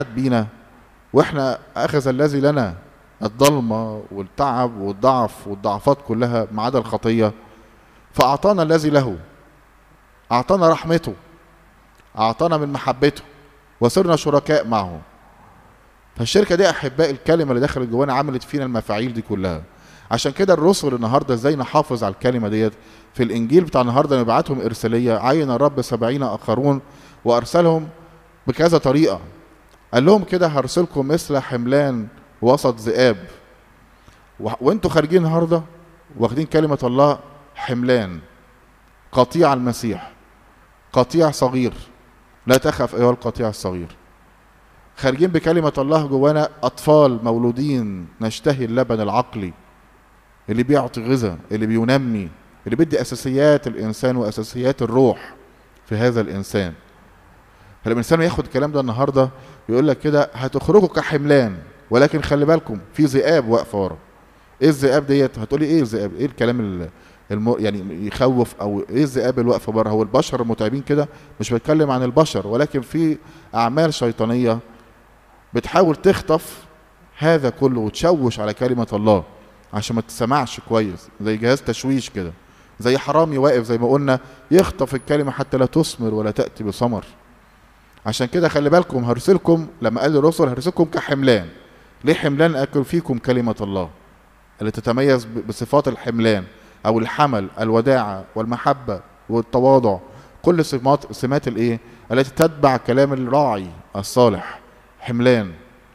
بينا واحنا اخذ الذي لنا الضلمه والتعب والضعف والضعفات كلها ما عدا الخطيه فاعطانا الذي له اعطانا رحمته اعطانا من محبته وصرنا شركاء معه فالشركه دي احباء الكلمه اللي دخلت جوانا عملت فينا المفاعيل دي كلها عشان كده الرسل النهارده ازاي نحافظ على الكلمه ديت في الانجيل بتاع النهارده نبعتهم ارساليه عين الرب سبعين اخرون وارسلهم بكذا طريقه قال لهم كده هرسلكم مثل حملان وسط ذئاب و... وانتوا خارجين النهارده واخدين كلمه الله حملان قطيع المسيح قطيع صغير لا تخف ايها القطيع الصغير خارجين بكلمة الله جوانا أطفال مولودين نشتهي اللبن العقلي اللي بيعطي غذاء اللي بينمي اللي بيدي أساسيات الإنسان وأساسيات الروح في هذا الإنسان فلما الإنسان ياخد الكلام ده النهاردة يقول لك كده هتخرجوا كحملان ولكن خلي بالكم في ذئاب واقفة ورا ايه الذئاب ديت هتقولي ايه الذئاب ايه الكلام الم... يعني يخوف او ايه الذئاب اللي واقفه بره هو البشر المتعبين كده مش بتكلم عن البشر ولكن في اعمال شيطانيه بتحاول تخطف هذا كله وتشوش على كلمة الله عشان ما تسمعش كويس زي جهاز تشويش كده زي حرامي واقف زي ما قلنا يخطف الكلمة حتى لا تثمر ولا تأتي بثمر عشان كده خلي بالكم هرسلكم لما قال الرسل هرسلكم كحملان ليه حملان أكل فيكم كلمة الله اللي تتميز بصفات الحملان أو الحمل الوداعة والمحبة والتواضع كل سمات سمات الايه التي تتبع كلام الراعي الصالح حملان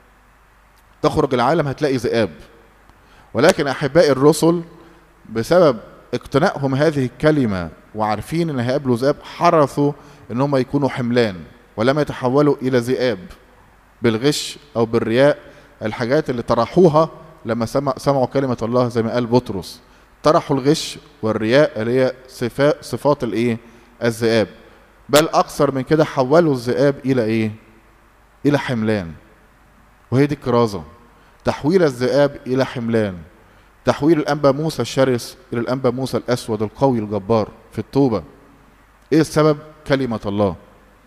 تخرج العالم هتلاقي ذئاب ولكن احباء الرسل بسبب اقتنائهم هذه الكلمه وعارفين ان هيقابلوا ذئاب حرصوا ان هم يكونوا حملان ولم يتحولوا الى ذئاب بالغش او بالرياء الحاجات اللي طرحوها لما سمع سمعوا كلمه الله زي ما قال بطرس طرحوا الغش والرياء اللي هي صفات صفات الايه الذئاب بل اكثر من كده حولوا الذئاب الى ايه الى حملان وهي دي الكرازه تحويل الذئاب الى حملان تحويل الانبا موسى الشرس الى الانبا موسى الاسود القوي الجبار في التوبه ايه السبب كلمه الله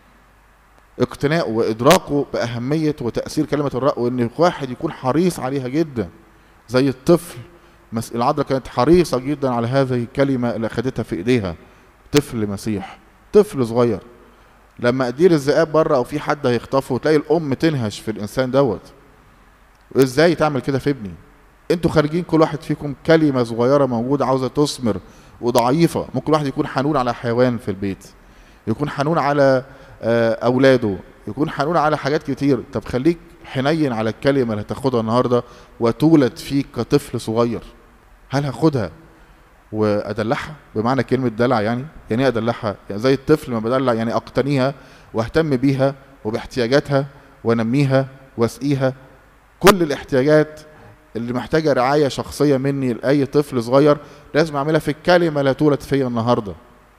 اقتناؤه وادراكه باهميه وتاثير كلمه الرب وان واحد يكون حريص عليها جدا زي الطفل العذراء كانت حريصه جدا على هذه الكلمه اللي اخذتها في ايديها طفل مسيح طفل صغير لما ادير الذئاب بره او في حد هيخطفه تلاقي الام تنهش في الانسان دوت ازاي تعمل كده في ابني انتوا خارجين كل واحد فيكم كلمه صغيره موجوده عاوزه تثمر وضعيفه ممكن واحد يكون حنون على حيوان في البيت يكون حنون على اولاده يكون حنون على حاجات كتير طب خليك حنين على الكلمه اللي هتاخدها النهارده وتولد فيك كطفل صغير هل هاخدها وادلعها بمعنى كلمه دلع يعني يعني ايه ادلعها يعني زي الطفل ما بدلع يعني اقتنيها واهتم بيها وباحتياجاتها وانميها واسقيها كل الاحتياجات اللي محتاجه رعايه شخصيه مني لاي طفل صغير لازم اعملها في الكلمه لا تولد فيا النهارده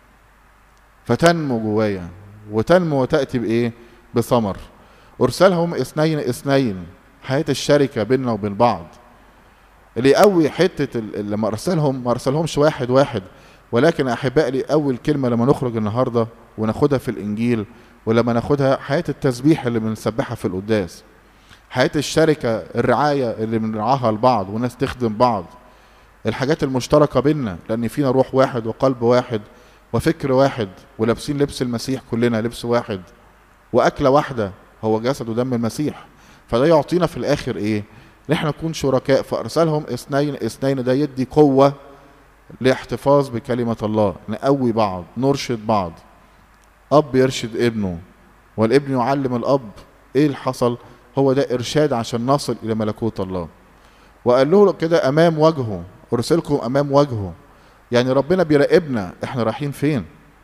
فتنمو جوايا وتنمو وتاتي بايه بثمر ارسلهم اثنين اثنين حياه الشركه بيننا وبين بعض اللي يقوي حته لما ارسلهم ما ارسلهمش واحد واحد ولكن احبائي لي اول كلمه لما نخرج النهارده وناخدها في الانجيل ولما ناخدها حياه التسبيح اللي بنسبحها في القداس حياه الشركه الرعايه اللي بنرعاها لبعض وناس تخدم بعض الحاجات المشتركه بينا لان فينا روح واحد وقلب واحد وفكر واحد ولابسين لبس المسيح كلنا لبس واحد واكله واحده هو جسد ودم المسيح فده يعطينا في الاخر ايه ان احنا نكون شركاء فارسلهم اثنين اثنين ده يدي قوه لاحتفاظ بكلمه الله نقوي بعض نرشد بعض اب يرشد ابنه والابن يعلم الاب ايه اللي حصل هو ده ارشاد عشان نصل الى ملكوت الله وقال له كده امام وجهه ارسلكم امام وجهه يعني ربنا بيراقبنا احنا رايحين فين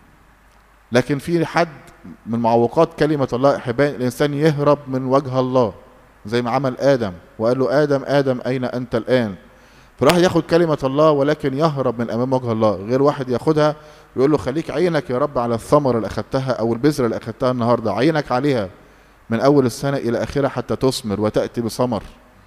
لكن في حد من معوقات كلمه الله احبائي الانسان يهرب من وجه الله زي ما عمل ادم وقال له ادم ادم اين انت الان فراح ياخد كلمة الله ولكن يهرب من أمام وجه الله غير واحد ياخدها ويقول له خليك عينك يا رب على الثمرة اللي أخدتها أو البذرة اللي أخدتها النهاردة عينك عليها من أول السنة إلى آخرها حتى تثمر وتأتي بثمر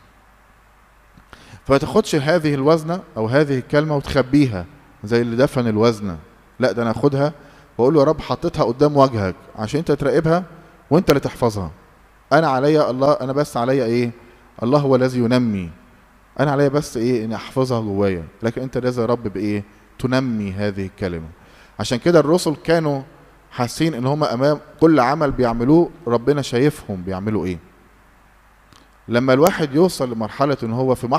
فما تاخدش هذه الوزنة أو هذه الكلمة وتخبيها زي اللي دفن الوزنة لا ده أنا أخدها وأقول له يا رب حطيتها قدام وجهك عشان أنت تراقبها وأنت اللي تحفظها انا عليا الله انا بس عليا ايه الله هو الذي ينمي انا عليا بس ايه اني احفظها جوايا لكن انت لازم يا رب بايه تنمي هذه الكلمه عشان كده الرسل كانوا حاسين ان هم امام كل عمل بيعملوه ربنا شايفهم بيعملوا ايه لما الواحد يوصل لمرحله ان هو في